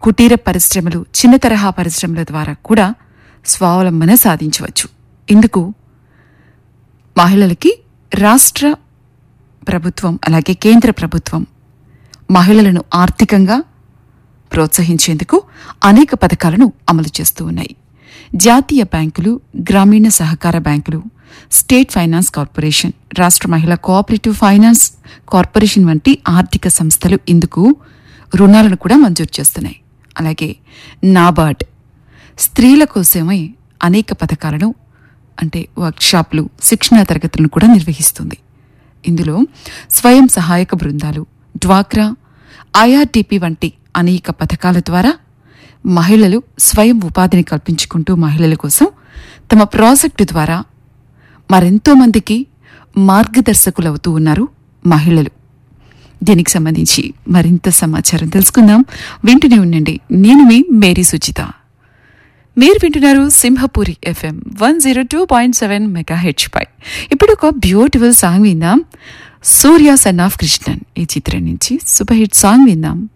కుటీర పరిశ్రమలు చిన్న తరహా పరిశ్రమల ద్వారా కూడా స్వావలంబన సాధించవచ్చు ఇందుకు మహిళలకి రాష్ట్ర ప్రభుత్వం అలాగే కేంద్ర ప్రభుత్వం మహిళలను ఆర్థికంగా ప్రోత్సహించేందుకు అనేక పథకాలను అమలు చేస్తూ ఉన్నాయి జాతీయ బ్యాంకులు గ్రామీణ సహకార బ్యాంకులు స్టేట్ ఫైనాన్స్ కార్పొరేషన్ రాష్ట్ర మహిళా కోఆపరేటివ్ ఫైనాన్స్ కార్పొరేషన్ వంటి ఆర్థిక సంస్థలు ఇందుకు రుణాలను కూడా మంజూరు చేస్తున్నాయి అలాగే నాబార్డ్ స్త్రీల కోసమే అనేక పథకాలను అంటే వర్క్షాప్లు శిక్షణా తరగతులను కూడా నిర్వహిస్తుంది ఇందులో స్వయం సహాయక బృందాలు డ్వాక్రా ఐఆర్టీపీ వంటి అనేక పథకాల ద్వారా మహిళలు స్వయం ఉపాధిని కల్పించుకుంటూ మహిళల కోసం తమ ప్రాజెక్టు ద్వారా మరెంతో మందికి మార్గదర్శకులవుతూ ఉన్నారు మహిళలు దీనికి సంబంధించి మరింత సమాచారం తెలుసుకుందాం వింటూనే ఉండండి నేను మీ మేరీ సుచిత మీరు వింటున్నారు Simhapuri FM one zero two point seven megahertz పై ఇప్పుడు ఒక బ్యూటిఫుల్ సాంగ్ విందాం సూర్య సన్ ఆఫ్ కృష్ణన్ ఈ చిత్రం నుంచి సూపర్ హిట్ సాంగ్ విందాం